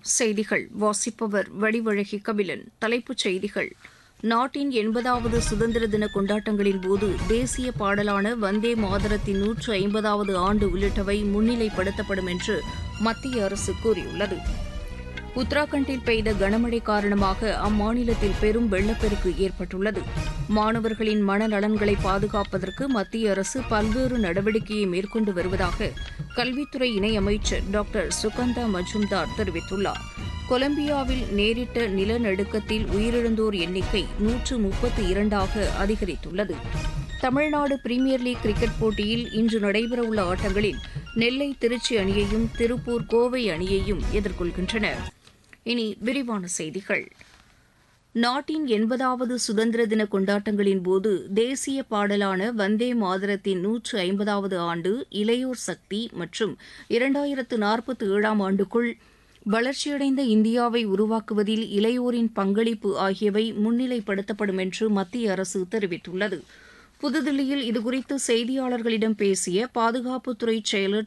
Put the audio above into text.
செய்திகள் வாசிப்பவர் வடிவழகி கபிலன் தலைப்புச் செய்திகள் நாட்டின் எண்பதாவது சுதந்திர தின கொண்டாட்டங்களின் போது தேசிய பாடலான வந்தே மாதரத்தின் நூற்று ஐம்பதாவது ஆண்டு உள்ளிட்டவை முன்னிலைப்படுத்தப்படும் என்று மத்திய அரசு கூறியுள்ளது உத்தராகண்டில் பெய்த கனமழை காரணமாக அம்மாநிலத்தில் பெரும் வெள்ளப்பெருக்கு ஏற்பட்டுள்ளது மாணவர்களின் மனநலன்களை பாதுகாப்பதற்கு மத்திய அரசு பல்வேறு நடவடிக்கையை மேற்கொண்டு வருவதாக கல்வித்துறை இணையமைச்சர் டாக்டர் சுகந்தா மஜும்தார் தெரிவித்துள்ளார் கொலம்பியாவில் நேரிட்ட நிலநடுக்கத்தில் உயிரிழந்தோர் எண்ணிக்கை நூற்று முப்பத்தி இரண்டாக அதிகரித்துள்ளது தமிழ்நாடு பிரீமியர் லீக் கிரிக்கெட் போட்டியில் இன்று நடைபெறவுள்ள ஆட்டங்களில் நெல்லை திருச்சி அணியையும் திருப்பூர் கோவை அணியையும் எதிர்கொள்கின்றன இனி விரிவான செய்திகள் நாட்டின் எண்பதாவது சுதந்திர தின கொண்டாட்டங்களின் போது தேசிய பாடலான வந்தே மாதரத்தின் நூற்று ஐம்பதாவது ஆண்டு இளையோர் சக்தி மற்றும் இரண்டாயிரத்து நாற்பத்தி ஏழாம் ஆண்டுக்குள் வளர்ச்சியடைந்த இந்தியாவை உருவாக்குவதில் இளையோரின் பங்களிப்பு ஆகியவை முன்னிலைப்படுத்தப்படும் என்று மத்திய அரசு தெரிவித்துள்ளது புதுதில்லியில் இதுகுறித்து செய்தியாளர்களிடம் பேசிய பாதுகாப்புத்துறை செயலர்